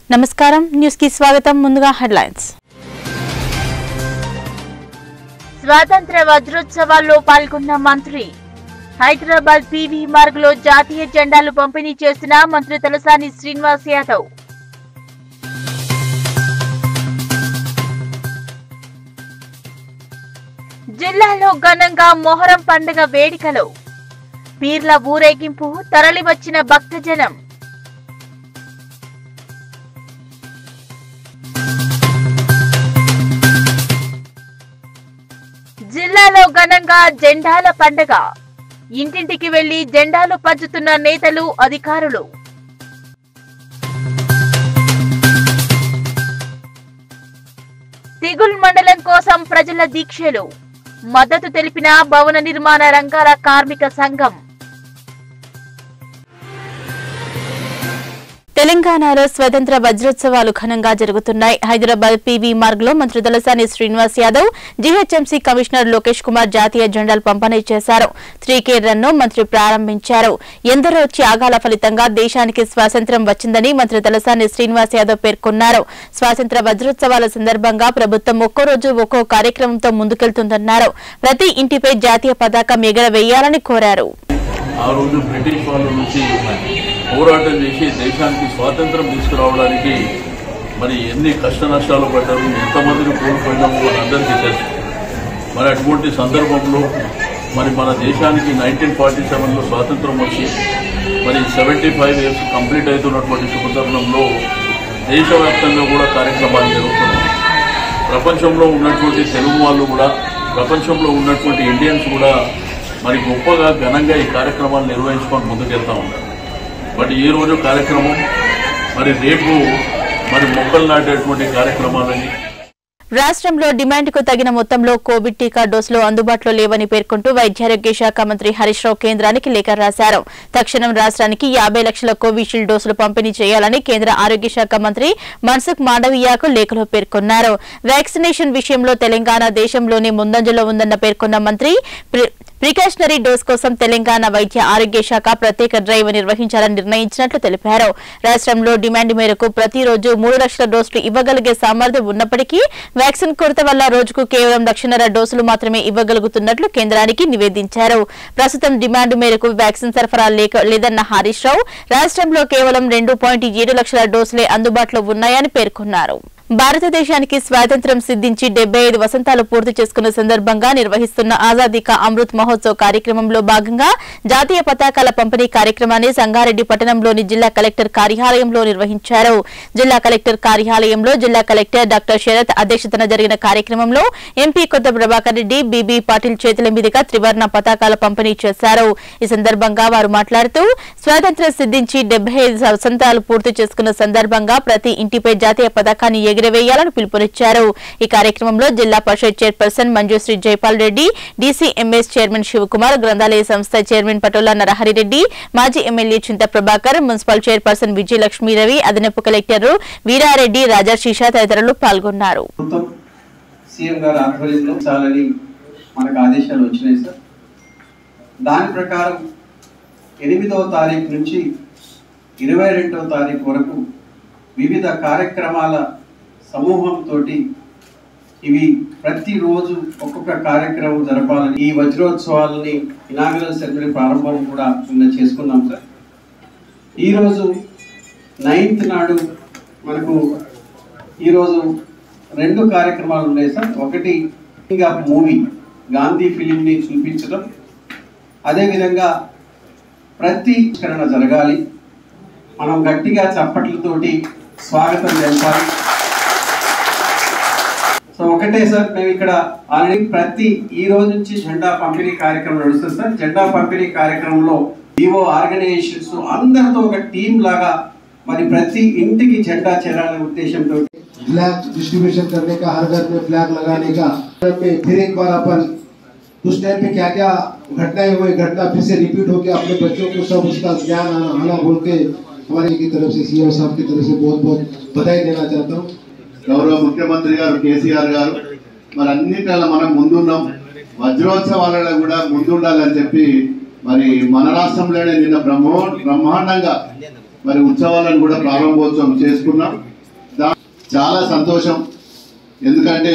నమస్కారం న్యూస్ కి స్వాగతం ముందుగా హెడ్లైన్స్ స్వాతంత్ర వజ్రోత్సవాల్లో పాల్గొన్న మంత్రి హైదరాబాద్ పీవీ మార్గ్ లో జాతీయ జెండాలు పంపిణీ చేసిన మంత్రి తలసాని శ్రీనివాస్ యాదవ్ జిల్లాలో ఘనంగా మొహరం పండుగ వేడుకలు పీర్ల ఊరేగింపు తరలివచ్చిన భక్తజనం జిల్లాలో ఘనంగా జెండాల పండుగ ఇంటింటికి వెళ్లి జెండాలు పంచుతున్న నేతలు అధికారులు తిగుల్ మండలం కోసం ప్రజల దీక్షలు మద్దతు తెలిపిన భవన నిర్మాణ రంగాల కార్మిక సంఘం తెలంగాణలో స్వతంత్ర వజ్రోత్సవాలు ఘనంగా జరుగుతున్నాయి హైదరాబాద్ పీవీ మార్గ్ లో మంత్రి దళసాని శ్రీనివాస్ యాదవ్ జీహెచ్ఎంసీ కమిషనర్ లోకేష్ కుమార్ జాతీయ జెండాలు పంపిణీ చేశారు త్రీ కే రన్ ను మంత్రి ప్రారంభించారు ఎందరో త్యాగాల ఫలితంగా దేశానికి స్వాతంత్ర్యం వచ్చిందని మంత్రి దళసాని శ్రీనివాస్ యాదవ్ పేర్కొన్నారు స్వాతంత్ర వజ్రోత్సవాల సందర్భంగా ప్రభుత్వం ఒక్కో రోజు ఒక్కో కార్యక్రమంతో ముందుకెళ్తుందన్నారు ప్రతి ఇంటిపై జాతీయ పతాకం ఎగరవేయాలని కోరారు ఆ రోజు బ్రిటిష్ వాళ్ళ నుంచి పోరాటం చేసి దేశానికి స్వాతంత్రం తీసుకురావడానికి మరి ఎన్ని కష్ట నష్టాలు పడ్డారు ఎంతమందిని కోల్పోయినామో అందరికీ తెలుసు మరి అటువంటి సందర్భంలో మరి మన దేశానికి నైన్టీన్ ఫార్టీ సెవెన్లో స్వాతంత్రం వచ్చి మరి సెవెంటీ ఫైవ్ ఇయర్స్ కంప్లీట్ అవుతున్నటువంటి శుభతరుణంలో దేశవ్యాప్తంగా కూడా కార్యక్రమాలు జరుగుతున్నాయి ప్రపంచంలో ఉన్నటువంటి తెలుగు వాళ్ళు కూడా ప్రపంచంలో ఉన్నటువంటి ఇండియన్స్ కూడా మరి గొప్పగా ఘనంగా ఈ కార్యక్రమాలు నిర్వహించుకొని ముందుకెళ్తా ఉన్నారు బట్ ఈ రోజు కార్యక్రమం మరి రేపు మరి మొక్కలు నాటేటువంటి కార్యక్రమాలని రాష్ట్రంలో డిమాండ్కు తగిన మొత్తంలో కోవిడ్ టీకా డోసులు అందుబాటులో లేవని పేర్కొంటూ వైద్యారోగ్య శాఖ మంత్రి హరీష్ రావు కేంద్రానికి లేఖ రాశారు తక్షణం రాష్ట్రానికి యాభై లక్షల కోవిషీల్డ్ డోసులు పంపిణీ చేయాలని కేంద్ర ఆరోగ్య శాఖ మంత్రి మన్సుఖ్ మాండవీయాకు లేఖలో పేర్కొన్నారు వ్యాక్సినేషన్ విషయంలో తెలంగాణ దేశంలోనే ముందంజలో ఉందన్న పేర్కొన్న మంత్రి ప్రి- ప్రికాషనరీ డోస్ కోసం తెలంగాణ వైద్య ఆరోగ్య శాఖ ప్రత్యేక డ్రైవ్ నిర్వహించాలని నిర్ణయించినట్లు తెలిపారు రాష్ట్రంలో డిమాండ్ మేరకు ప్రతిరోజు మూడు లక్షల డోసులు ఇవ్వగలిగే సామర్థ్యం ఉన్నప్పటికీ వ్యాక్సిన్ కొరత వల్ల రోజుకు కేవలం లక్షన్నర డోసులు మాత్రమే ఇవ్వగలుగుతున్నట్లు కేంద్రానికి నివేదించారు ప్రస్తుతం డిమాండ్ మేరకు వ్యాక్సిన్ సరఫరా లేక లేదన్న హరీష్ రావు రాష్ట్రంలో కేవలం రెండు పాయింట్ ఏడు లక్షల డోసులే అందుబాటులో ఉన్నాయని పేర్కొన్నారు భారతదేశానికి స్వాతంత్ర్యం సిద్ధించి డెబ్బై ఐదు వసంతాలు పూర్తి చేసుకున్న సందర్భంగా నిర్వహిస్తున్న ఆజాదీ కా అమృత్ మహోత్సవ్ కార్యక్రమంలో భాగంగా జాతీయ పతాకాల పంపిణీ కార్యక్రమాన్ని సంగారెడ్డి పట్టణంలోని జిల్లా కలెక్టర్ కార్యాలయంలో నిర్వహించారు జిల్లా కలెక్టర్ కార్యాలయంలో జిల్లా కలెక్టర్ డాక్టర్ శరత్ అధ్యక్షతన జరిగిన కార్యక్రమంలో ఎంపీ కొత్త ప్రభాకర్ రెడ్డి బీబీ పాటిల్ చేతుల మీదుగా త్రివర్ణ పతాకాల పంపిణీ చేశారు ఈ సందర్భంగా వారు మాట్లాడుతూ స్వాతంత్ర్యం సిద్ధించి డెబ్బై ఐదు వసంతాలు పూర్తి చేసుకున్న సందర్భంగా ప్రతి ఇంటిపై జాతీయ పతాకాన్ని ఎగిరవేయాలని పిలుపునిచ్చారు ఈ కార్యక్రమంలో Zilla Parishad chairperson Manjusri Jaipal Reddy DCMS chairman Shivakumar గ్రంథాలయ సంస్థ చైర్మన్ పటోల నరహరిరెడ్డి మాజీ MLA Chinta Prabhakar municipal chairperson Vijayalakshmi Ravi అదనపు కలెక్టర్ వీరారెడ్డి రాజాశీషా తదితరులు పాల్గొన్నారు ప్రభుత్వం సీఎం గారి ఆధ్వర్యంలో చాలని మనకు ఆదేశాలు వచ్చినాయి సార్ దాని ప్రకారం ఎనిమిదవ తారీఖు నుంచి ఇరవై రెండవ తారీఖు వరకు వివిధ కార్యక్రమాల సమూహంతో ఇవి ప్రతిరోజు ఒక్కొక్క కార్యక్రమం జరపాలని ఈ వజ్రోత్సవాలని ఇనాగరల్ సెరమనీ ప్రారంభం కూడా నిన్న చేసుకున్నాం సార్ ఈరోజు నైన్త్ నాడు మనకు ఈరోజు రెండు కార్యక్రమాలు ఉన్నాయి సార్ ఒకటి ఇంకా మూవీ గాంధీ ఫిలింని చూపించడం అదేవిధంగా ప్రతి విష్కరణ జరగాలి మనం గట్టిగా చప్పట్లతోటి స్వాగతం చేస్తాం సో ఒకటే సార్ మేము ఇక్కడ ఆల్రెడీ ప్రతి ఈ రోజు నుంచి జెండా పంపిణీ కార్యక్రమం నడుస్తుంది సార్ జెండా పంపిణీ కార్యక్రమంలో వివో ఆర్గనైజేషన్స్ అందరితో ఒక టీం లాగా మరి ప్రతి ఇంటికి జెండా చేరాలనే ఉద్దేశంతో फ्लैग डिस्ट्रीब्यूशन करने का हर घर में फ्लैग लगाने का में फिर एक बार अपन उस टाइम पे क्या क्या घटनाएं हुई घटना फिर से रिपीट होकर अपने बच्चों को सब उसका ज्ञान आना आना बोल के हमारे की तरफ से सीएम साहब की तरफ से बहुत बहुत बधाई देना चाहता हूँ గౌరవ ముఖ్యమంత్రి గారు కేసీఆర్ గారు మరి అన్నిటిలో మనం ముందున్నాం వజ్రోత్సవాలలో కూడా ముందుండాలని చెప్పి మరి మన రాష్ట్రంలోనే నిన్న బ్రహ్మో బ్రహ్మాండంగా మరి ఉత్సవాలను కూడా ప్రారంభోత్సవం చేసుకున్నాం చాలా సంతోషం ఎందుకంటే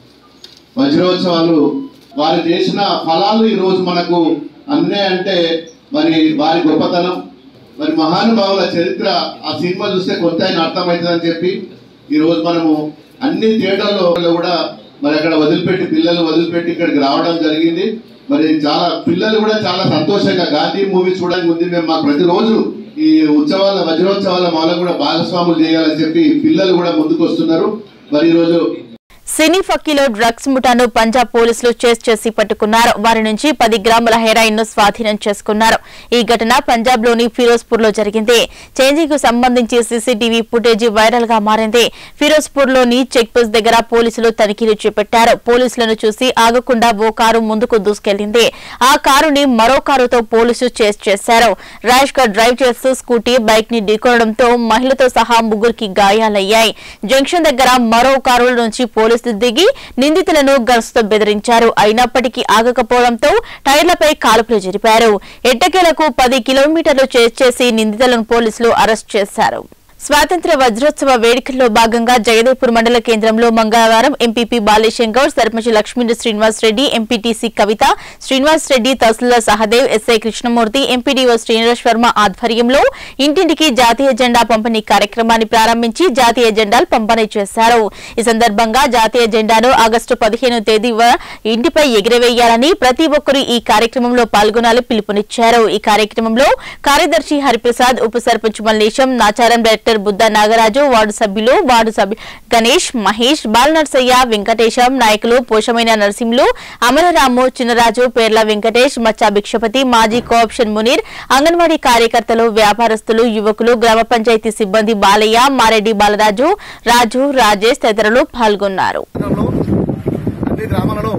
వజ్రోత్సవాలు వారు చేసిన ఫలాలు ఈరోజు మనకు అన్నే అంటే మరి వారి గొప్పతనం మరి మహానుభావుల చరిత్ర ఆ సినిమా చూస్తే కొంత అయినా అర్థమవుతుందని చెప్పి ఈరోజు మనము అన్ని థియేటర్లో కూడా మరి అక్కడ వదిలిపెట్టి పిల్లలు వదిలిపెట్టి ఇక్కడికి రావడం జరిగింది మరి చాలా పిల్లలు కూడా చాలా సంతోషంగా గాంధీ మూవీ చూడడానికి ఉంది మేము మాకు ప్రతిరోజు ఈ ఉత్సవాల వజ్రోత్సవాల మాలో కూడా భాగస్వాములు చేయాలని చెప్పి పిల్లలు కూడా ముందుకు వస్తున్నారు మరి ఈరోజు సినీ ఫక్కీలో డ్రగ్స్ ముఠాను పంజాబ్ పోలీసులు చేస్ చేసి పట్టుకున్నారు వారి నుంచి పది గ్రాముల హెరాయిన్ ను స్వాధీనం చేసుకున్నారు ఈ ఘటన పంజాబ్ లోని ఫిరోజ్పూర్ లో జరిగింది చేంజింగ్ కు సంబంధించి సీసీటీవీ ఫుటేజీ వైరల్ గా మారింది ఫిరోజ్పూర్ లోని చెక్ పోస్ట్ దగ్గర పోలీసులు తనిఖీలు చేపట్టారు పోలీసులను చూసి ఆగకుండా ఓ కారు ముందుకు దూసుకెళ్లింది ఆ కారుని మరో కారుతో పోలీసులు చేస్ చేశారు ర్యాష్ గా డ్రైవ్ చేస్తూ స్కూటీ బైక్ ని ఢీకొనడంతో మహిళతో సహా ముగ్గురికి గాయాలయ్యాయి జంక్షన్ దగ్గర మరో కారుల నుంచి పోలీసులు దిగి నిందితులను గన్స్తో బెదిరించారు అయినప్పటికీ ఆగకపోవడంతో టైర్లపై కాల్పులు జరిపారు ఎట్టకేలకు పది కిలోమీటర్లు చేజ్ చేసి నిందితులను పోలీసులు అరెస్ట్ చేశారు స్వాతంత్ర్య వజ్రోత్సవ వేడుకల్లో భాగంగా జగదేపూర్ మండల కేంద్రంలో మంగళవారం MPP Balesham Goud sarpanch Lakshmi Srinivas Reddy MPTC Kavitha Srinivas Reddy tahsildar Sahadev SI Krishnamurthy MPDO Srinivas Varma ఆధ్వర్యంలో ఇంటింటికి జాతీయ జెండా పంపిణీ కార్యక్రమాన్ని ప్రారంభించి జాతీయ జెండాలు పంపిణీ చేశారు ఈ సందర్భంగా జాతీయ జెండాను ఆగస్టు పదిహేను తేదీ వ- ఇంటిపై ఎగిరవేయాలని ప్రతి ఒక్కరూ ఈ కార్యక్రమంలో పాల్గొనాలని పిలుపునిచ్చారు ఈ కార్యక్రమంలో కార్యదర్శి హరిప్రసాద్ ఉప సర్పంచ్ మల్లేశం నాచారం డైరెక్టర్ బుద్ధ నాగరాజు వార్డు సభ్యులు వార్డు సభ్యు గణేష్ మహేష్ బాలనర్సయ్య వెంకటేశం నాయకులు పోషమైన నరసింహులు అమరరాము చిన్నరాజు పేర్ల వెంకటేష్ మచ్చా భిక్షపతి మాజీ కోఆప్షన్ మునీర్ అంగన్వాడీ కార్యకర్తలు వ్యాపారస్తులు యువకులు గ్రామ పంచాయతీ సిబ్బంది బాలయ్య మారెడ్డి బాలరాజు రాజు రాజేష్ తదితరులు పాల్గొన్నారు గ్రామంలో అన్ని గ్రామాలలో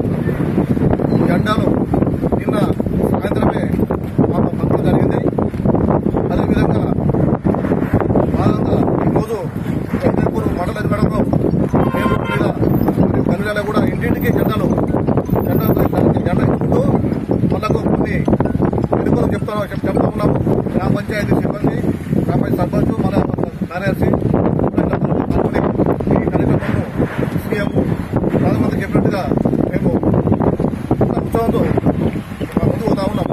జెండాలు నిన్న సాయంత్రమే మాకు పంపడం జరిగింది అదేవిధంగా భాగంగా ఈరోజు జగదేపూర్ మండల అధికారంలో మేము మీద మరియు కనుగొల కూడా ఇంటింటికి జెండాలు జెండా జెండా ఇస్తూ వాళ్ళకు కొన్ని మెరుగులు చెప్తా చెప్- చెప్తా ఉన్నాము గ్రామ పంచాయతీ సిబ్బంది గ్రామ పంచాయతీ సర్పంచ్ మన కార్యదర్శి పాల్గొని ఈ కార్యక్రమంలో సీఎం ప్రధానమంత్రి చెప్పినట్టుగా మేము ఉత్సవంతో ముందు పోతా ఉన్నాం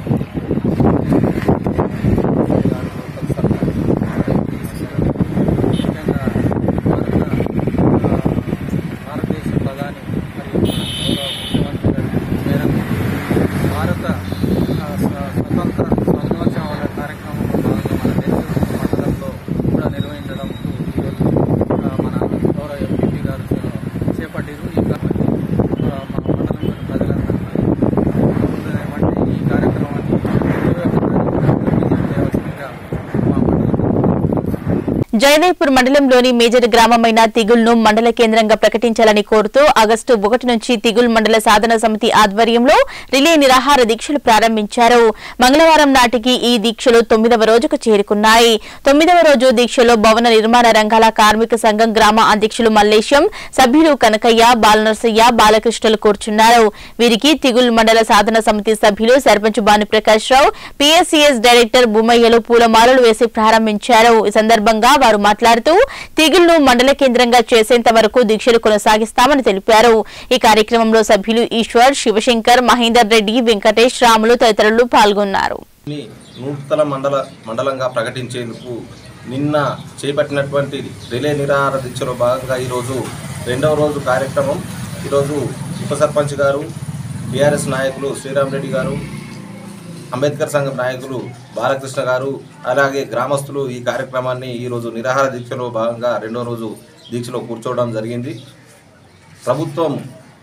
ముఖ్యంగా భారత ఆ, భారతదేశ ప్రధాని మరియు గౌరవ ముఖ్యమంత్రి గారి మేరకు భారత ఆ, స్వ- స్వతంత్ర స్వర్ణోత్సవాల కార్యక్రమంలో భాగంగా మన దేశ మండలంలో కూడా నిర్వహించడం ఈరోజు ఆ, మన గౌరవ ఎంపీ గారు చేపట్టారు ఈ కాబట్టి ఆ, మన మండలంలోని ప్రజలందరూ ఏమంటే ఈ కార్యక్రమాన్ని ఇరవై ఒక్క తారీఖున విజయం చేయవలసిందిగా మా మండలం జయదేవ్పూర్ మండలంలోని మేజర్ గ్రామమైన తిగుల్ను మండల కేంద్రంగా ప్రకటించాలని కోరుతూ ఆగస్టు ఒకటి నుంచి తిగుల్ మండల సాధన సమితి ఆధ్వర్యంలో రిలే నిరాహార దీక్షలు ప్రారంభించారు మంగళవారం నాటికి ఈ దీక్షలు తొమ్మిదవ రోజుకు చేరుకున్నాయి తొమ్మిదవ రోజు దీక్షలో భవన నిర్మాణ రంగాల కార్మిక సంఘం గ్రామ అధ్యక్షులు మల్లేశం సభ్యులు కనకయ్య బాలనరసయ్య బాలకృష్ణలు కూర్చున్నారు వీరికి తిగుల్ మండల సాధన సమితి సభ్యులు సర్పంచ్ భానుప్రకాష్ రావు పిఎస్సిఎస్ డైరెక్టర్ బుమ్మయ్యలు పూలమాలలు వేసి ప్రారంభించారు ఈ సందర్భంగా వారు మాట్లాడుతూ తిగుల్ను మండల కేంద్రంగా చేసేంత వరకు దీక్షలు కొనసాగిస్తామని తెలిపారు ఈ కార్యక్రమంలో సభ్యులు ఈశ్వర్ శివశంకర్ మహేందర్ రెడ్డి వెంకటేష్ రాములు తదితరులు పాల్గొన్నారు ని నూతన మండల మండలంగా ప్రకటించేందుకు నిన్న చేపట్టినటువంటి రిలే నిరాహార దీక్షలో భాగంగా ఈరోజు రెండవ రోజు కార్యక్రమం ఈరోజు ఉప సర్పంచ్ గారు బీఆర్ఎస్ నాయకులు శ్రీరామ్ రెడ్డి గారు అంబేద్కర్ సంఘం నాయకులు బాలకృష్ణ గారు అలాగే గ్రామస్తులు ఈ కార్యక్రమాన్ని ఈరోజు నిరాహార దీక్షలో భాగంగా రెండో రోజు దీక్షలో కూర్చోవడం జరిగింది ప్రభుత్వం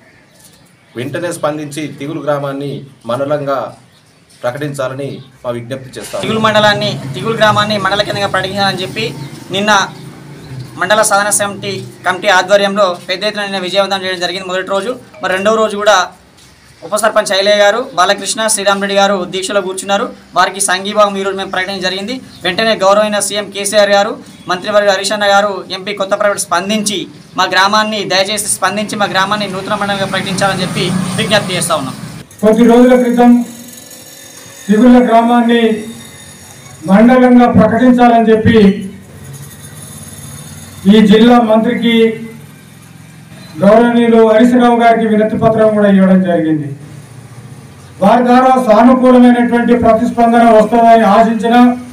వెంటనే స్పందించి తిగులు గ్రామాన్ని మండలంగా ప్రకటించాలని మా విజ్ఞప్తి చేస్తాం తిగులు మండలాన్ని తిగులు గ్రామాన్ని మండల కేంద్రంగా ప్రకటించాలని చెప్పి నిన్న మండల సాధన సమితి కమిటీ ఆధ్వర్యంలో పెద్ద ఎత్తున నిన్న విజయవంతం చేయడం జరిగింది మొదటి రోజు మరి రెండవ రోజు కూడా ఉప సర్పంచ్ ఐలయ్య గారు బాలకృష్ణ శ్రీరామ్ రెడ్డి గారు దీక్షలో కూర్చున్నారు వారికి సంఘీభావం ఈరోజు మేము ప్రకటించడం జరిగింది వెంటనే గౌరవైన సీఎం కేసీఆర్ గారు మంత్రివర్గ హరీష్ అన్న గారు ఎంపీ కొత్త ప్రైవేట్ స్పందించి మా గ్రామాన్ని దయచేసి స్పందించి మా గ్రామాన్ని నూతన మండలంగా ప్రకటించాలని చెప్పి విజ్ఞప్తి చేస్తా ఉన్నాం కొద్ది రోజుల క్రితం తిగుళ్ళ గ్రామాన్ని మండలంగా ప్రకటించాలని చెప్పి ఈ జిల్లా మంత్రికి గౌరవనీయులు హరీశ్రావు గారికి వినతి పత్రం కూడా ఇవ్వడం జరిగింది వారి ద్వారా సానుకూలమైనటువంటి ప్రతిస్పందన వస్తుందని ఆశించిన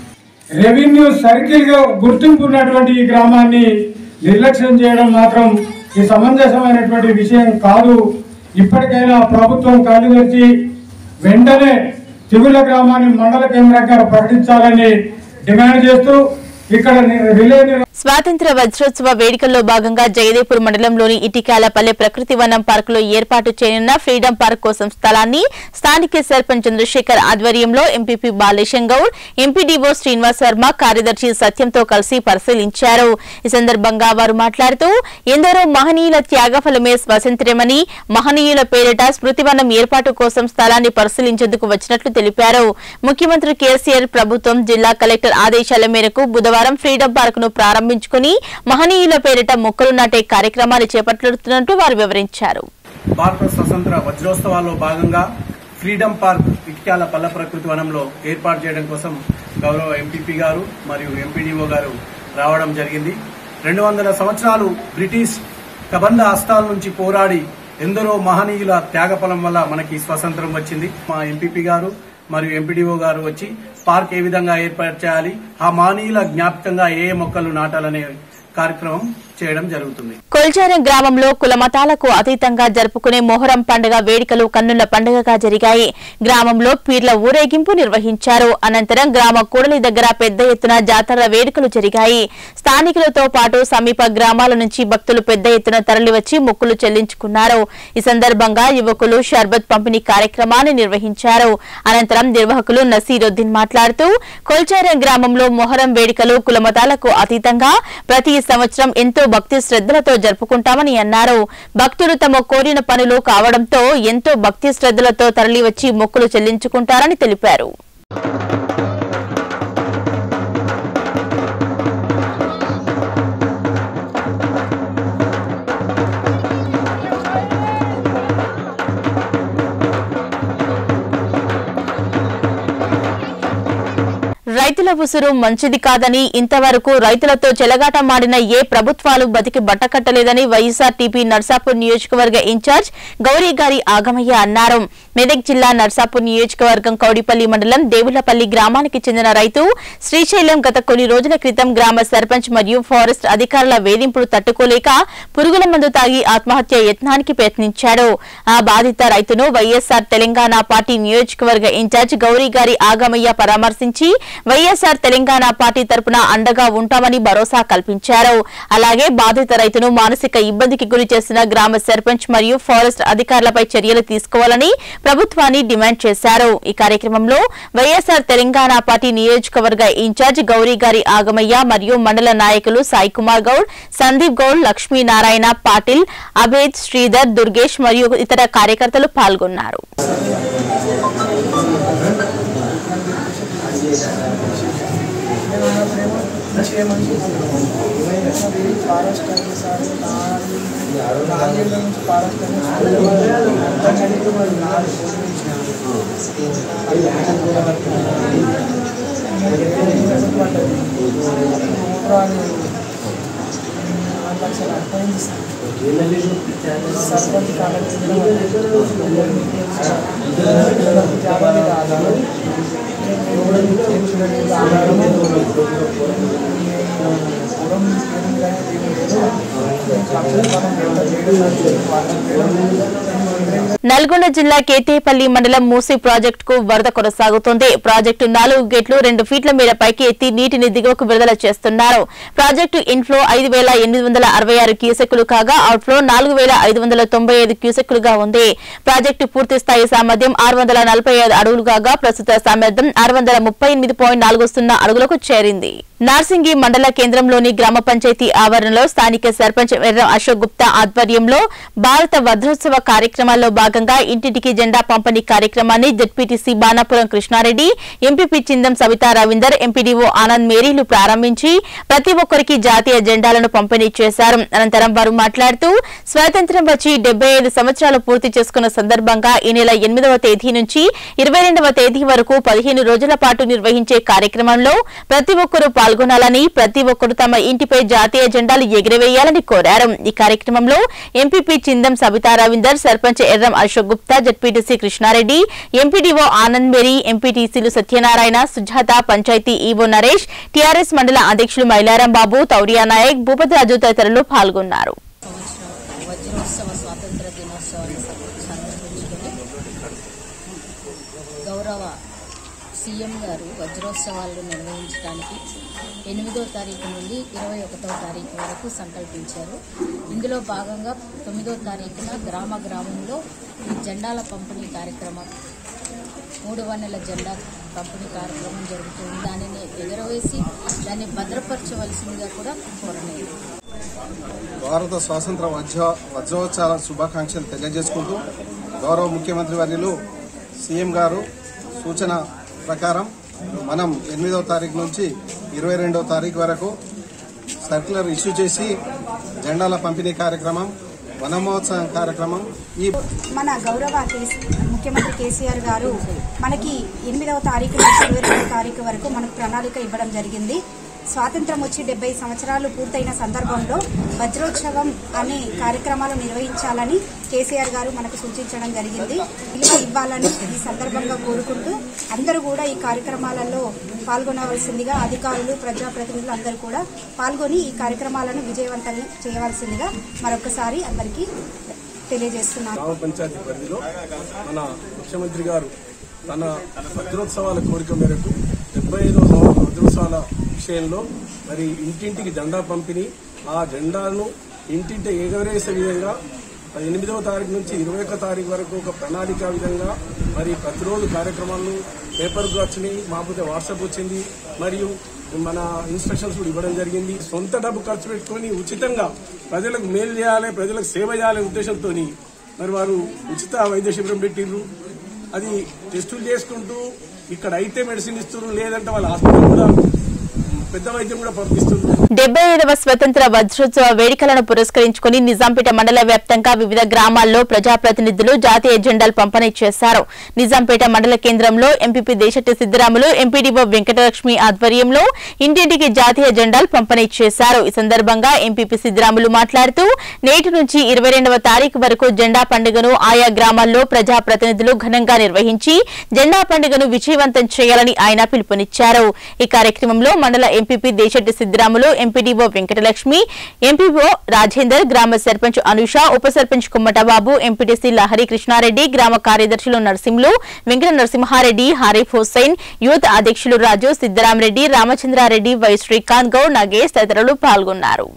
రెవెన్యూ సర్కిల్ గా గుర్తింపు ఉన్నటువంటి ఈ గ్రామాన్ని నిర్లక్ష్యం చేయడం మాత్రం ఈ సమంజసమైనటువంటి విషయం కాదు ఇప్పటికైనా ప్రభుత్వం కళ్ళు తెరిచి వెంటనే తిగుల గ్రామాన్ని మండల కేంద్రంగా ప్రకటించాలని డిమాండ్ చేస్తూ ఇక్కడ రిలే నిర్- స్వాతంత్ర వజ్రోత్సవ వేడుకల్లో భాగంగా జగదేపూర్ మండలంలోని ఇటికాలపల్లె ప్రకృతి వనం పార్క్ లో ఏర్పాటు చేయనున్న ఫ్రీడమ్ పార్క్ కోసం స్థలాన్ని స్థానిక సర్పంచ్ చంద్రశేఖర్ ఆధ్వర్యంలో ఎంపీపీ బాలేశం గౌడ్ ఎంపీడీఓ శ్రీనివాస్ వర్మ కార్యదర్శి సత్యంతో కలిసి పరిశీలించారు ఈ సందర్భంగా వారు మాట్లాడుతూ ఎందరో మహనీయుల త్యాగఫలమే స్వాతంత్ర్యమని మహనీయుల పేరిట స్మృతివనం ఏర్పాటు కోసం స్థలాన్ని పరిశీలించేందుకు వచ్చినట్లు తెలిపారు ముఖ్యమంత్రి కేసీఆర్ ప్రభుత్వం జిల్లా కలెక్టర్ ఆదేశాల మేరకు బుధవారం ఫ్రీడమ్ పార్క్ ను ప్రారంభించుకుని మహనీయుల పేరిట మొక్కలు నాటే కార్యక్రమాలు చేపడుతున్నట్టు వారు వివరించారు భారత స్వతంత్ర వజ్రోత్సవాల్లో భాగంగా ఫ్రీడమ్ పార్క్ ఇటిక్యాల పల్ల ప్రకృతి వనంలో ఏర్పాటు చేయడం కోసం గౌరవ ఎంపీపీ గారు మరియు ఎంపీడీఓ గారు రావడం జరిగింది రెండు వందల సంవత్సరాలు బ్రిటిష్ కబంధ హస్తాల నుంచి పోరాడి ఎందరో మహనీయుల త్యాగఫలం వల్ల మనకి స్వతంత్రం వచ్చింది మా ఎంపీపీ గారు మరియు ఎంపీడీఓ గారు వచ్చి పార్క్ ఏ విధంగా ఏర్పాటు చేయాలి ఆ మహనీయుల జ్ఞాపకంగా ఏ ఏ మొక్కలు నాటాలనే కార్యక్రమం చేయడం జరుగుతుంది కొల్చారం గ్రామంలో కుల మతాలకు అతీతంగా జరుపుకునే మొహరం పండుగ వేడుకలు కన్నుల పండుగగా జరిగాయి గ్రామంలో పీర్ల ఊరేగింపు నిర్వహించారు అనంతరం గ్రామ కూడలి దగ్గర పెద్ద ఎత్తున జాతర వేడుకలు జరిగాయి స్థానికులతో పాటు సమీప గ్రామాల నుంచి భక్తులు పెద్ద ఎత్తున తరలివచ్చి మొక్కులు చెల్లించుకున్నారు ఈ సందర్భంగా యువకులు షర్బత్ పంపిణీ కార్యక్రమాన్ని నిర్వహించారు అనంతరం నిర్వాహకులు నసీరుద్దీన్ మాట్లాడుతూ కొల్చారం గ్రామంలో మొహరం వేడుకలు కుల మతాలకు అతీతంగా ప్రతి సంవత్సరం ఎంతో భక్తి శ్రద్ధలతో జరుపుకుంటామని అన్నారు భక్తులు తమ కోరిన పనులు కావడంతో ఎంతో భక్తి శ్రద్ధలతో తరలివచ్చి మొక్కులు చెల్లించుకుంటారని తెలిపారు రైతుల ఉసురు మంచిది కాదని ఇంతవరకు రైతులతో చెలగాటమాడిన ఏ ప్రభుత్వాలు బతికి బట్టకట్టలేదని వైఎస్ఆర్టీపీ నర్సాపూర్ నియోజకవర్గ ఇన్ఛార్జ్ గౌరీ గారి ఆగమయ్య అన్నారు మెదక్ జిల్లా నర్సాపూర్ నియోజకవర్గం కౌడిపల్లి మండలం దేవులపల్లి గ్రామానికి చెందిన రైతు శ్రీశైలం గత కొన్ని రోజుల క్రితం గ్రామ సర్పంచ్ మరియు ఫారెస్ట్ అధికారుల వేధింపులు తట్టుకోలేక పురుగుల మందు తాగి ఆత్మహత్య యత్నానికి ప్రయత్నించాడు ఆ బాధిత రైతును వైఎస్ఆర్ తెలంగాణ పార్టీ నియోజకవర్గ ఇన్ఛార్జ్ గౌరీ గారి ఆగమయ్య పరామర్శించి వైఎస్ఆర్ తెలంగాణ పార్టీ తరపున అండగా ఉంటామని భరోసా కల్పించారు అలాగే బాధిత రైతును మానసిక ఇబ్బందికి గురి చేసిన గ్రామ సర్పంచ్ మరియు ఫారెస్ట్ అధికారులపై చర్యలు తీసుకోవాలని ప్రభుత్వాన్ని డిమాండ్ చేశారు ఈ కార్యక్రమంలో వైఎస్ఆర్ తెలంగాణ పార్టీ నియోజకవర్గ ఇన్ఛార్జ్ గౌరీ గారి ఆగమయ్య మరియు మండల నాయకులు సాయి కుమార్ గౌడ్ సందీప్ గౌడ్ లక్ష్మీనారాయణ పాటిల్ అభేద్ శ్రీధర్ దుర్గేష్ మరియు ఇతర కార్యకర్తలు పాల్గొన్నారు నల్గొండ జిల్లా కేతేపల్లి మండలం మూసీ ప్రాజెక్టుకు వరద కొనసాగుతోంది ప్రాజెక్టు నాలుగు గేట్లు రెండు ఫీట్ల మేర పైకి ఎత్తి నీటిని దిగువకు విడుదల చేస్తున్నారు ప్రాజెక్టు ఇన్ఫ్లో ఐదు వేల ఎనిమిది వందల అరవై ఆరు క్యూసెక్కులు కాగా అవుట్ఫ్లో నాలుగు వేల ఐదు వందల తొంభై ఐదు క్యూసెక్కులుగా ఉంది ప్రాజెక్టు పూర్తి స్థాయి సామర్థ్యం ఆరు వందల నలభై ఐదు అడుగులు కాగా ప్రస్తుత సామర్థ్యం ఆరు వందల ముప్పై ఎనిమిది పాయింట్ నాలుగు సున్నా అడుగులకు చేరింది నార్సింగి మండల కేంద్రంలోని గ్రామ పంచాయతీ ఆవరణలో స్థానిక సర్పంచ్ ఎర్రం అశోక్ గుప్తా ఆధ్వర్యంలో భారత వజ్రోత్సవ కార్యక్రమాల్లో భాగంగా ఇంటింటికి జెండా పంపిణీ కార్యక్రమాన్ని ZPTC Banapuram Krishna Reddy MPP Chindam Savitha Ravinder MPDO Anand మేరీలు ప్రారంభించి ప్రతి ఒక్కరికి జాతీయ జెండాలను పంపిణీ చేశారు అనంతరం వారు మాట్లాడుతూ స్వాతంత్ర్యం వచ్చి డెబ్బై ఐదు సంవత్సరాలు పూర్తి చేసుకున్న సందర్భంగా ఈ నెల ఎనిమిదవ తేదీ నుంచి ఇరవై రెండవ తేదీ వరకు పదిహేను రోజుల పాటు నిర్వహించే కార్యక్రమంలో ప్రతి ఒక్కరూ పాల్గొనాలని ప్రతి ఒక్కరు తమ ఇంటిపై జాతీయ జెండాలు ఎగిరవేయాలని కోరారు ఈ కార్యక్రమంలో MPP Chindam Sabitha Ravinder sarpanch Erram Ashok Gupta ZPTC Krishna Reddy MPDO Anand Mary ఎంపీటీసీలు సత్యనారాయణ సుజాత పంచాయతీ ఈవో నరేష్ టీఆర్ఎస్ మండల అధ్యక్షులు మైలారం బాబు తౌరియా నాయక్ భూపతిరాజు తదితరులు పాల్గొన్నారు వజ్రోత్సవ స్వాతంత్ర దినోత్సవాన్ని సందర్భించుకుని గౌరవ సీఎం గారు వజ్రోత్సవాలు నిర్వహించడానికి ఎనిమిదో తారీఖు నుండి ఇరవై ఒకటో తారీఖు వరకు సంకల్పించారు ఇందులో భాగంగా తొమ్మిదో తారీఖున గ్రామ గ్రామంలో ఈ జెండాల పంపిణీ కార్యక్రమం మూడు వన్నెల జెండా పంపిణీ కార్యక్రమం జరుగుతుంది దానిని ఎగరవేసి దాన్ని భద్రపరచవలసిందిగా కూడా కోరలేదు భారత స్వాతంత్ర వజ్ర వజ్రోత్సవ శుభాకాంక్షలు తెలియజేసుకుంటూ గౌరవ ముఖ్యమంత్రి వర్యులు సీఎం గారు సూచన ప్రకారం మనం ఎనిమిదవ తారీఖు నుంచి ఇరవై రెండవ తారీఖు వరకు సర్క్యులర్ ఇష్యూ చేసి జెండాల పంపిణీ కార్యక్రమం వనమహోత్సవం కార్యక్రమం ఈ మన గౌరవ కేసీ ముఖ్యమంత్రి కేసీఆర్ గారు మనకి ఎనిమిదవ తారీఖు నుంచి ఇరవై రెండవ తారీఖు వరకు మనకు ప్రణాళిక ఇవ్వడం జరిగింది స్వాతంత్రం వచ్చి డెబ్బై సంవత్సరాలు పూర్తయిన సందర్భంలో వజ్రోత్సవం అనే కార్యక్రమాలు నిర్వహించాలని కేసీఆర్ గారు మనకు సూచించడం జరిగింది విలువ ఇవ్వాలని ఈ సందర్భంగా కోరుకుంటూ అందరూ కూడా ఈ కార్యక్రమాలలో పాల్గొనవలసిందిగా అధికారులు ప్రజాప్రతినిధులు అందరూ కూడా పాల్గొని ఈ కార్యక్రమాలను విజయవంతం చేయవలసిందిగా మరొకసారి అందరికీ తెలియజేస్తున్నాను గ్రామ పంచాయతీ పరిధిలో మన ముఖ్యమంత్రి గారు తన వజ్రోత్సవాల కోరిక మేరకు డెబ్బై ఐదవ వజ్రోత్సవాల విషయంలో మరి ఇంటింటికి జెండా పంపిణీ ఆ జెండాను ఇంటింటి ఎగరేసే విధంగా ఎనిమిదవ తారీఖు నుంచి ఇరవై ఒక్క తారీఖు వరకు ఒక ప్రణాళిక విధంగా మరి ప్రతిరోజు కార్యక్రమాలు పేపర్కు వచ్చినాయి మాకపోతే వాట్సాప్ వచ్చింది మరియు మన ఇన్స్ట్రక్షన్స్ కూడా ఇవ్వడం జరిగింది సొంత డబ్బు ఖర్చు పెట్టుకొని ఉచితంగా ప్రజలకు మేలు చేయాలి ప్రజలకు సేవ చేయాలనే ఉద్దేశంతో మరి వారు ఉచిత వైద్య శిబిరం పెట్టిర్రు అది టెస్టులు చేసుకుంటూ ఇక్కడ అయితే మెడిసిన్ ఇస్తున్నారు లేదంటే వాళ్ళ హాస్పిటల్ కూడా పెద్ద వైద్యం కూడా పంపిస్తున్నారు డెబ్బై ఐదవ స్వతంత్ర వజ్రోత్సవ వేడుకలను పురస్కరించుకుని నిజాంపేట మండల వ్యాప్తంగా వివిధ గ్రామాల్లో ప్రజాప్రతినిధులు జాతీయ జెండాలు పంపిణీ చేశారు నిజాంపేట మండల కేంద్రంలో ఎంపీపీ దేశటి సిద్దిరాములు ఎంపీడీఓ వెంకటలక్ష్మి ఆధ్వర్యంలో ఇంటింటికి జాతీయ జెండాలు పంపిణీ చేశారు ఈ సందర్భంగా ఎంపీపీ సిద్దిరాములు మాట్లాడుతూ నేటి నుంచి ఇరవై రెండవ తారీఖు వరకు జెండా పండుగను ఆయా గ్రామాల్లో ప్రజాప్రతినిధులు ఘనంగా నిర్వహించి జెండా పండుగను విజయవంతం చేయాలని ఆయన పిలుపునిచ్చారు ఈ కార్యక్రమంలో మండల MPP Deshetti Siddiramulu MPDO Venkatalakshmi MPO Rajender గ్రామ సర్పంచ్ అనుష ఉప సర్పంచ్ కుమ్మటబాబు ఎంపీటీసీ లహరి కృష్ణారెడ్డి గ్రామ కార్యదర్శులు నరసింహులు వెంకట నరసింహారెడ్డి హరీఫ్ హుస్సేన్ యూత్ అధ్యక్షులు రాజు సిద్దరామరెడ్డి రామచంద్రారెడ్డి వై శ్రీకాంత్ గౌడ్ నగేష్ తదితరులు పాల్గొన్నారు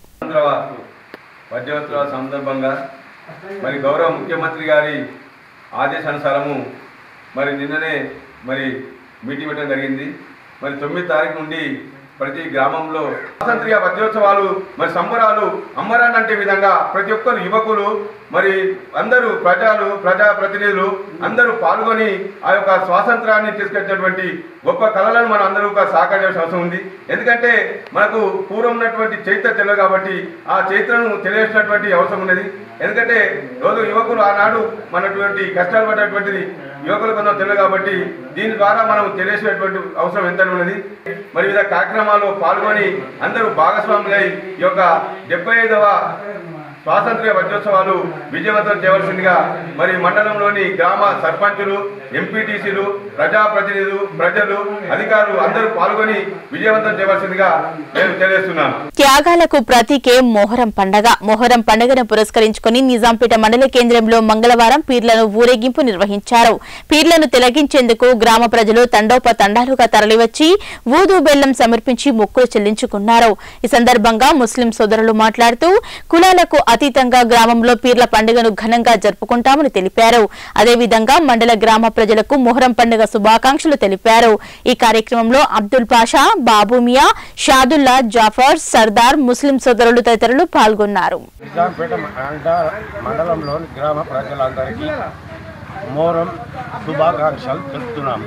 వజ్రోత్సవ సందర్భంగా మరి గౌరవ ముఖ్యమంత్రి గారి ఆదేశానుసారము మరి నిన్ననే మరి మీటింగ్ పెట్టడం జరిగింది మరి తొమ్మిది తారీఖు నుండి ప్రతి గ్రామంలో స్వాతంత్ర్య వజ్రోత్సవాలు మరి సంబరాలు అమ్మరానంటే విధంగా ప్రతి ఒక్కరు యువకులు మరి అందరూ ప్రజలు ప్రజా ప్రతినిధులు అందరూ పాల్గొని ఆ యొక్క స్వాతంత్రాన్ని తీసుకొచ్చినటువంటి గొప్ప కళలను మనం అందరూ ఒక సహకరించాల్సిన అవసరం ఉంది ఎందుకంటే మనకు పూర్వం ఉన్నటువంటి చరిత్ర తెలియదు కాబట్టి ఆ చరిత్రను తెలియాల్సినటువంటి అవసరం ఉన్నది ఎందుకంటే రోజు యువకులు ఆనాడు మనటువంటి కష్టాలు పడ్డటువంటిది యువకులు కొంచెం తెలియదు కాబట్టి దీని ద్వారా మనం తెలియసినటువంటి అవసరం ఎంత ఉన్నది మరి వివిధ కార్యక్రమాల్లో పాల్గొని అందరూ భాగస్వాములై ఈ యొక్క డెబ్బై ఐదవ స్వాతంత్ర్య వజ్రోత్సవాలు విజయవంతం చేయవలసిందిగా మరి మండలంలోని గ్రామ సర్పంచులు ఎంపీటీసీలు ప్రజాప్రతినిధులు ప్రజలు అధికారులు అందరూ పాల్గొని విజయవంతం చేయవలసిందిగా నేను తెలియజేస్తున్నాను త్యాగాలకు ప్రతీకే మొహరం పండగ మొహరం పండుగను పురస్కరించుకుని నిజాంపేట మండల కేంద్రంలో మంగళవారం పీర్లను ఊరేగింపు నిర్వహించారు పీర్లను తిలగించేందుకు గ్రామ ప్రజలు తండోపతండాలుగా తరలివచ్చి ఊదు బెల్లం సమర్పించి మొక్కులు చెల్లించుకున్నారు ఈ సందర్భంగా ముస్లిం సోదరులు మాట్లాడుతూ కులాలకు అతీతంగా గ్రామంలో పీర్ల పండుగను ఘనంగా జరుపుకుంటామని తెలిపారు అదేవిధంగా మండల గ్రామ ప్రజలకు మొహరం పండుగ శుభాకాంక్షలు తెలిపారు ఈ కార్యక్రమంలో అబ్దుల్ పాషా బాబుమియా షాదుల్లా జాఫర్ సర్దార్ ముస్లిం సోదరులు తదితరులు పాల్గొన్నారు నిజాంపేట మండ- మండలంలోని గ్రామ ప్రజలందరికీ మొహరం శుభాకాంక్షలు తెలుపుతున్నాం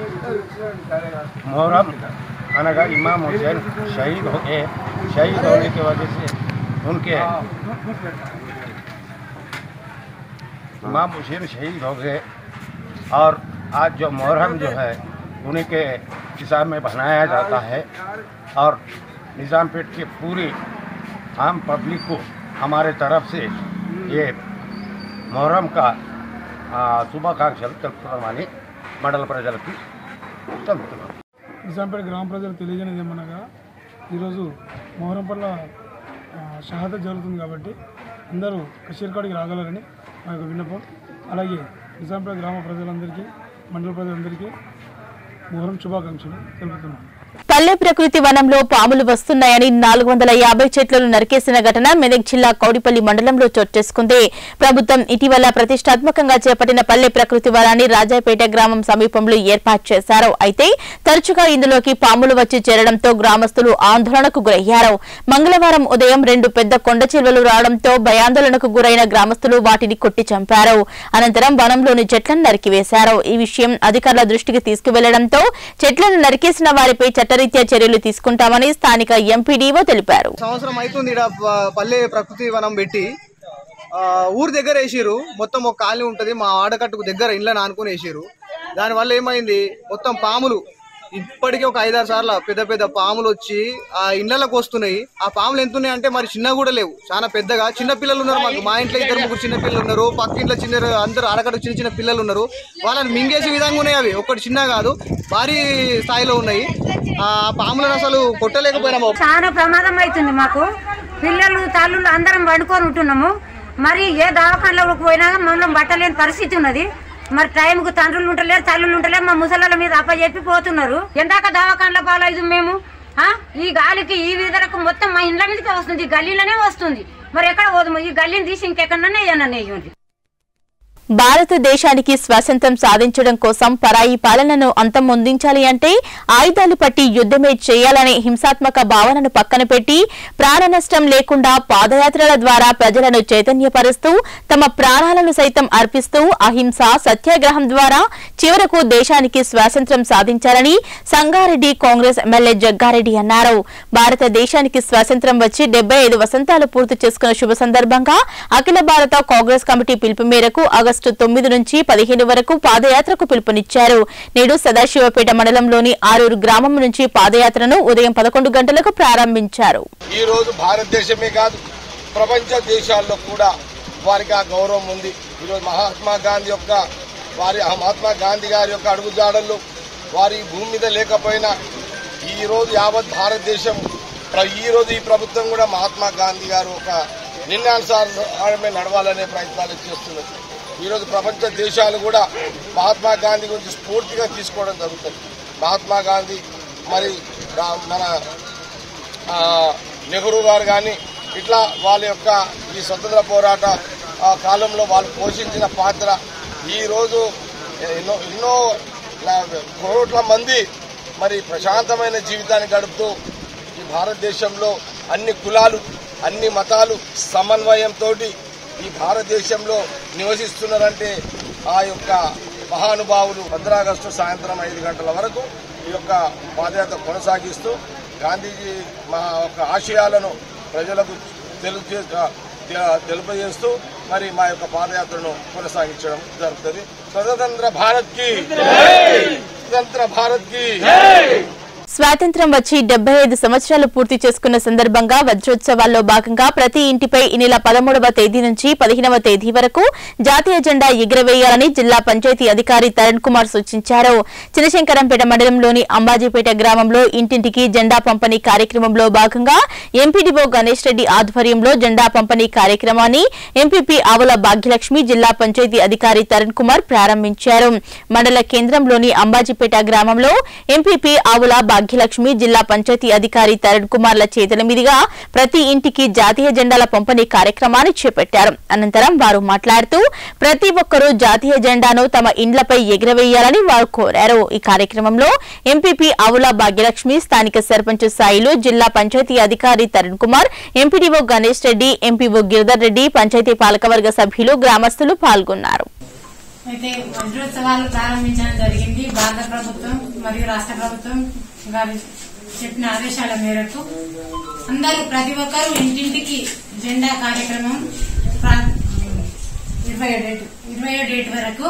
మొహరం అనగా इमाम हुसैन शहीद हो गए शहीद होने की वजह से उनके इमाम हुसैन शहीद हो गए और आज जो मुहर्रम जो है उन्हीं के हिसाब में बनाया जाता है और निज़ामपेट के पूरी आम पब्लिक को हमारे तरफ से ये మొహరం కా ఆ, శుభాకాంక్షలు తెలుపుతున్నామని మండల ప్రజలకి తెలుపుతున్నాం నిజాంపేట గ్రామ ప్రజలు తెలియజేయనిది ఏమనగా ఈరోజు మొహరం పట్ల షహాదత్ జరుగుతుంది కాబట్టి అందరూ కషీర్ కాడికి రాగలరని మా యొక్క విన్నపం అలాగే నిజాంపేట గ్రామ ప్రజలందరికీ మండల ప్రజలందరికీ మొహరం శుభాకాంక్షలు తెలుపుతున్నాం పల్లె ప్రకృతి వనంలో పాములు వస్తున్నాయని నాలుగు వందల యాభై చెట్లను నరికేసిన ఘటన మెదక్ జిల్లా కౌడిపల్లి మండలంలో చోటు చేసుకుంది ప్రభుత్వం ఇటీవల ప్రతిష్టాత్మకంగా చేపట్టిన పల్లె ప్రకృతి వనాన్ని రాజాపేట గ్రామం సమీపంలో ఏర్పాటు చేశారు అయితే తరచుగా ఇందులోకి పాములు వచ్చి చేరడంతో గ్రామస్తులు ఆందోళనకు గురయ్యారు మంగళవారం ఉదయం రెండు పెద్ద కొండ చిలువలు రావడంతో భయాందోళనకు గురైన గ్రామస్తులు వాటిని కొట్టి చంపారు అనంతరం వనంలోని చెట్లను నరికివేశారు ఈ విషయం అధికారుల దృష్టికి తీసుకువెళ్లడంతో చెట్లను నరికేసిన వారిపై చట్టరీత్యా చర్యలు తీసుకుంటామని స్థానిక ఎంపీడీఓ తెలిపారు సంవత్సరం అవుతుంది ఇక్కడ పల్లె ప్రకృతి వనం పెట్టి ఆ, ఊరు దగ్గర వేసిరు మొత్తం ఒక కాలనీ ఉంటుంది మా ఆడకట్టుకు దగ్గర ఇండ్లను ఆనుకుని వేసిరు దానివల్ల ఏమైంది మొత్తం పాములు ఇప్పటికీ ఒక ఐదారు సార్లు పెద్ద పెద్ద పాములు వచ్చి ఆ ఇండ్లకు వస్తున్నాయి ఆ పాములు ఎంత ఉన్నాయి అంటే మరి చిన్న కూడా లేవు చాలా పెద్దగా చిన్న పిల్లలు ఉన్నారు మాకు మా ఇంట్లో ఇద్దరు ముగ్గురు చిన్న పిల్లలు ఉన్నారు పక్క ఇంట్లో చిన్న అందరు ఆడకట్టు చిన్న చిన్న పిల్లలు ఉన్నారు వాళ్ళని మింగేసే విధంగా ఉన్నాయి అవి ఒకటి చిన్న కాదు భారీ స్థాయిలో ఉన్నాయి ఆ పాములను అసలు కొట్టలేకపోయినాము చాలా ప్రమాదం అవుతుంది మాకు పిల్లలు తల్లులు అందరం వండుకొని ఉంటున్నాము మరి ఏ దవాఖానలోకి పోయినా మమ్మల్ని పట్టలేని పరిస్థితి ఉన్నది మరి టైంకు తండ్రులు ఉంటలేరు తల్లులు ఉంటలేరు మా ముసలాల మీద అప్పచెప్పి పోతున్నారు ఎందాక దవాఖానలో పాలైదు మేము ఆ? ఈ గాలికి ఈ విధరకు మొత్తం మా ఇండ్ల మీదకే వస్తుంది ఈ గల్లీలోనే వస్తుంది మరి ఎక్కడ పోదు ఈ గల్లీని తీసి ఇంకెక్కడన్నా ఏమన్నా నెయ్యండి భారతదేశానికి స్వాతంత్ర్యం సాధించడం కోసం పరాయి పాలనను అంతమొందించాలి అంటే ఆయుధాలు పట్టి యుద్ధమే చేయాలనే హింసాత్మక భావనను పక్కన పెట్టి ప్రాణ నష్టం లేకుండా పాదయాత్రల ద్వారా ప్రజలను చైతన్యపరుస్తూ తమ ప్రాణాలను సైతం అర్పిస్తూ అహింస సత్యాగ్రహం ద్వారా చివరకు దేశానికి స్వాతంత్ర్యం సాధించాలని సంగారెడ్డి కాంగ్రెస్ ఎమ్మెల్యే జగ్గారెడ్డి అన్నారు భారతదేశానికి స్వాతంత్ర్యం వచ్చి డెబ్బై ఐదు వసంతాలు పూర్తి చేసుకున్న శుభ సందర్భంగా అఖిల భారత కాంగ్రెస్ కమిటీ పిలుపు మేరకు ఆగస్టు తొమ్మిది నుంచి పదిహేను వరకు పాదయాత్రకు పిలుపునిచ్చారు నేడు సదాశివపేట మండలంలోని ఆరూరు గ్రామం నుంచి పాదయాత్రను ఉదయం పదకొండు గంటలకు ప్రారంభించారు ఈ రోజు భారతదేశమే కాదు ప్రపంచ దేశాల్లో కూడా వారికి ఆ గౌరవం ఉంది ఈరోజు మహాత్మా గాంధీ యొక్క వారి ఆ మహాత్మా గాంధీ గారి యొక్క అడుగుజాడల్లో వారి ఈ భూమి మీద లేకపోయినా ఈ రోజు యావత్ భారతదేశం ప్ర- ఈ రోజు ఈ ప్రభుత్వం కూడా మహాత్మా గాంధీ గారు ఒక నిర్ణయానుసారమే నడవాలనే ప్రయత్నాలు చేస్తున్నది ఈరోజు ప్రపంచ దేశాలు కూడా మహాత్మా గాంధీ గురించి స్ఫూర్తిగా తీసుకోవడం జరుగుతుంది మహాత్మా గాంధీ మరి రా- మన ఆ, నెహ్రూ గారు కానీ ఇట్లా వాళ్ళ యొక్క ఈ స్వతంత్ర పోరాట ఆ, కాలంలో వాళ్ళు పోషించిన పాత్ర ఈరోజు ఎన్నో ఎన్నో లా- కోట్ల మంది మరి ప్రశాంతమైన జీవితాన్ని గడుపుతూ ఈ భారతదేశంలో అన్ని కులాలు అన్ని మతాలు సమన్వయంతో ఈ భారతదేశంలో నివసిస్తున్నారంటే ఆ యొక్క మహానుభావులు పంద్రా ఆగస్టు సాయంత్రం ఐదు గంటల వరకు ఈ యొక్క పాదయాత్ర కొనసాగిస్తూ గాంధీజీ మా యొక్క ఆశయాలను ప్రజలకు తెలుపు తెలుపజేస్తూ మరి మా యొక్క పాదయాత్రను కొనసాగించడం జరుగుతుంది స్వతంత్ర భారత్ కి స్వతంత్ర భారత్ కి స్వాతంత్ర్యం వచ్చి డెబ్బై ఐదు సంవత్సరాలు పూర్తి చేసుకున్న సందర్భంగా వజ్రోత్సవాల్లో భాగంగా ప్రతి ఇంటిపై ఈ నెల పదమూడవ తేదీ నుంచి పదిహేనవ తేదీ వరకు జాతీయ జెండా ఎగురవేయాలని జిల్లా పంచాయతీ అధికారి తరుణ్ కుమార్ సూచించారు చినశంకరంపేట మండలంలోని అంబాజీపేట గ్రామంలో ఇంటింటికి జెండా పంపిణీ కార్యక్రమంలో భాగంగా ఎంపీడీఓ గణేష్ రెడ్డి ఆధ్వర్యంలో జెండా పంపిణీ కార్యక్రమాన్ని ఎంపీపీ ఆవుల భాగ్యలక్ష్మి జిల్లా పంచాయతీ అధికారి తరుణ్ కుమార్ ప్రారంభించారు మండల కేంద్రంలోని అంబాజీపేట గ్రామంలో ఎంపీపీ ఆవుల భాగ్యలక్ష్మి జిల్లా పంచాయతీ అధికారి తరుణ్ కుమార్ల చేతుల మీదుగా ప్రతి ఇంటికి జాతీయ జెండాల పంపిణీ కార్యక్రమాన్ని చేపట్టారు అనంతరం వారు మాట్లాడుతూ ప్రతి ఒక్కరూ జాతీయ జెండాను తమ ఇండ్లపై ఎగురవేయాలని వారు కోరారు ఈ కార్యక్రమంలో ఎంపీపీ ఆవుల భాగ్యలక్ష్మి స్థానిక సర్పంచ్ సాయిలు జిల్లా పంచాయతీ అధికారి తరుణ్ కుమార్ ఎంపీడీఓ గణేష్ రెడ్డి ఎంపీఓ గిరిధర్ రెడ్డి పంచాయతీ పాలకవర్గ సభ్యులు గ్రామస్తులు పాల్గొన్నారు అయితే వజ్రోత్సవాలు ప్రారంభించడం జరిగింది భారత ప్రభుత్వం మరియు రాష్ట్ర ప్రభుత్వం గారు చెప్పిన ఆదేశాల మేరకు అందరూ ప్రతి ఒక్కరూ ఇంటింటికి జెండా కార్యక్రమం ప్రా- ఇరవై డేట్ ఇరవై డేట్ వరకు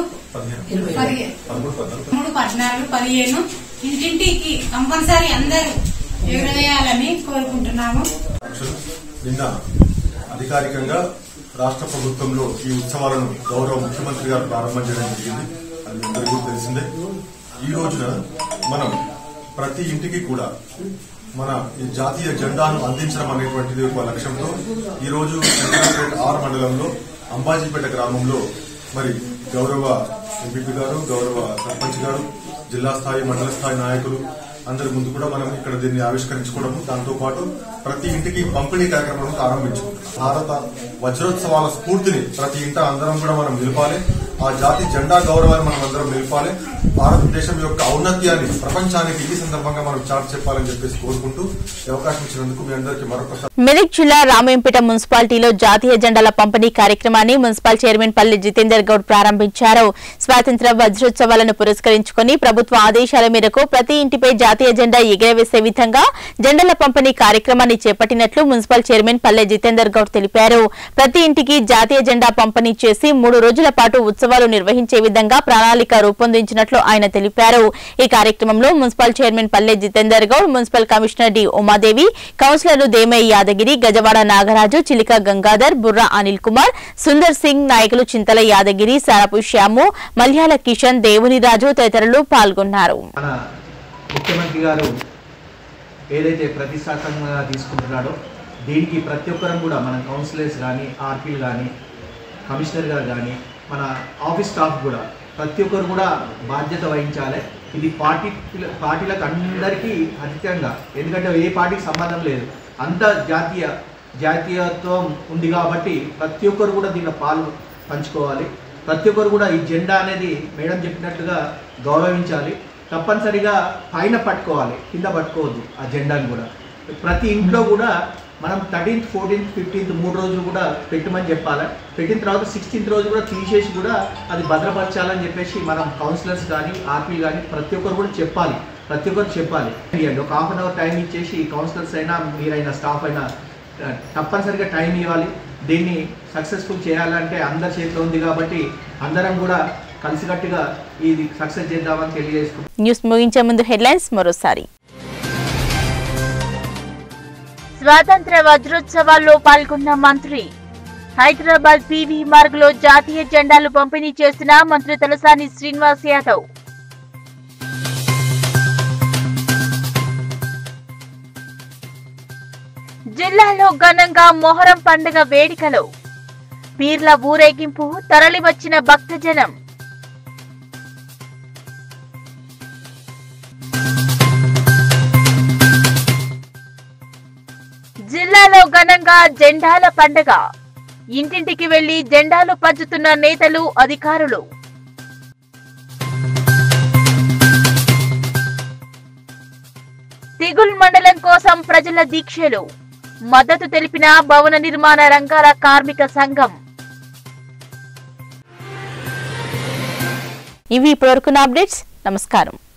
పదిహే- మూడు పద్నాలుగు పదిహేను ఇంటింటికి కంపల్సరీ అందరూ ఎగురవేయాలని కోరుకుంటున్నాము నిన్న అధికారికంగా రాష్ట్ర ప్రభుత్వంలో ఈ ఉత్సవాలను గౌరవ ముఖ్యమంత్రి గారు ప్రారంభం చేయడం జరిగింది అది మీ అందరికీ కూడా తెలిసిందే ఈ రోజున మనం ప్రతి ఇంటికి కూడా మన ఈ జాతీయ జెండాను అందించడం అనేటువంటిది ఒక లక్ష్యంతో ఈ రోజు సెక్రటరేట్ ఆర్ మండలంలో అంబాజీపేట గ్రామంలో మరి గౌరవ ఎంపీపీ గారు గౌరవ సర్పంచ్ గారు జిల్లా స్థాయి మండల స్థాయి నాయకులు అందరి ముందు కూడా మనం ఇక్కడ దీన్ని ఆవిష్కరించుకోవడం దాంతో పాటు ప్రతి ఇంటికి పంపిణీ కార్యక్రమం ప్రారంభించుకుంటాం భారత వజ్రోత్సవాల స్ఫూర్తిని ప్రతి ఇంట అందరం కూడా మనం నిలపాలి ఆ జాతి జెండా గౌరవాన్ని మనం అందరం నిలపాలి భారతదేశం యొక్క ఔన్నత్యాన్ని ప్రపంచానికి ఈ సందర్భంగా మనం చాటి చెప్పాలని చెప్పేసి కోరుకుంటూ ఈ అవకాశం ఇచ్చినందుకు మీ అందరికీ మరొకసారి మెదక్ జిల్లా రామయంపేట మున్సిపాలిటీలో జాతీయ జెండాల పంపిణీ కార్యక్రమాన్ని మున్సిపల్ చైర్మన్ పల్లి జితేందర్ గౌడ్ ప్రారంభించారు స్వాతంత్ర వజ్రోత్సవాలను పురస్కరించుకుని ప్రభుత్వ ఆదేశాల మేరకు ప్రతి ఇంటిపై జాతీయ జెండా ఎగురవేసే విధంగా జెండాల పంపిణీ కార్యక్రమాన్ని చేపట్టినట్లు మున్సిపల్ చైర్మన్ పల్లె జితేందర్ గౌడ్ తెలిపారు ప్రతి ఇంటికి జాతీయ జెండా పంపిణీ చేసి మూడు రోజుల పాటు ఉత్సవాలు నిర్వహించే విధంగా ప్రణాళిక రూపొందించినట్లు ఆయన తెలిపారు ఈ కార్యక్రమంలో municipal chairman Palle Jitender Goud municipal commissioner D Umadevi కౌన్సిలర్లు దేమయ్య యాదగిరి గజవాడ నాగరాజు చిలిక గంగాధర్ బుర్రా అనిల్ కుమార్ సుందర్ సింగ్ నాయకులు చింతల యాదగిరి సారపు శ్యాము మల్యాల కిషన్ దేవునిరాజు తదితరులు పాల్గొన్నారు మన ముఖ్యమంత్రి గారు ఏదైతే ప్రతిష్టాత్మకంగా తీసుకుంటున్నాడో దీనికి ప్రతి ఒక్కరం కూడా మన కౌన్సిలర్స్ కానీ ఆర్పీలు కానీ కమిషనర్ గారు కానీ మన ఆఫీస్ స్టాఫ్ కూడా ప్రతి ఒక్కరు కూడా బాధ్యత వహించాలి ఇది పార్టీ పార్టీలకు అందరికీ అధికంగా ఎందుకంటే ఏ పార్టీకి సంబంధం లేదు అంత జాతీయ జాతీయత్వం ఉంది కాబట్టి ప్రతి ఒక్కరు కూడా దీనిలో పాలు పంచుకోవాలి ప్రతి ఒక్కరు కూడా ఈ జెండా అనేది మేడం చెప్పినట్టుగా గౌరవించాలి తప్పనిసరిగా పైన పట్టుకోవాలి కింద పట్టుకోవద్దు ఆ జెండాని కూడా ప్రతి ఇంట్లో కూడా మనం థర్టీన్త్ ఫోర్టీన్త్ ఫిఫ్టీన్త్ మూడు రోజులు కూడా పెట్టమని చెప్పాలి పెట్టిన తర్వాత సిక్స్టీన్త్ రోజు కూడా తీసేసి కూడా అది భద్రపరచాలని చెప్పేసి మనం కౌన్సిలర్స్ కానీ ఆర్పీలు కానీ ప్రతి ఒక్కరు కూడా చెప్పాలి ప్రతి ఒక్కరు చెప్పాలి ఇవ్వండి ఒక హాఫ్ అన్ అవర్ టైం ఇచ్చేసి కౌన్సిలర్స్ అయినా మీరైనా స్టాఫ్ అయినా ఆ, తప్పనిసరిగా టైం ఇవ్వాలి దీన్ని సక్సెస్ఫుల్ చేయాలంటే అందరి చేతిలో ఉంది కాబట్టి అందరం కూడా కలిసికట్టుగా ఇది సక్సెస్ చేద్దామని తెలియజేసుకుంటున్నాం న్యూస్ ముగించే ముందు హెడ్లైన్స్ మరోసారి స్వాతంత్ర వజ్రోత్సవాల్లో పాల్గొన్న మంత్రి హైదరాబాద్ పీవీ మార్గ్ లో జాతీయ జెండాలు పంపిణీ చేసిన మంత్రి తలసాని శ్రీనివాస్ యాదవ్ జిల్లాలో ఘనంగా మొహరం పండుగ వేడుకలు పీర్ల ఊరేగింపు తరలివచ్చిన భక్తజనం జిల్లాలో ఘనంగా జెండాల పండుగ ఇంటింటికి వెళ్లి జెండాలు పంచుతున్న నేతలు అధికారులు తిగుల్ మండలం కోసం ప్రజల దీక్షలు మద్దతు తెలిపిన భవన నిర్మాణ రంగాల కార్మిక సంఘం ఇవి ఇప్పటివరకున్న అప్డేట్స్ నమస్కారం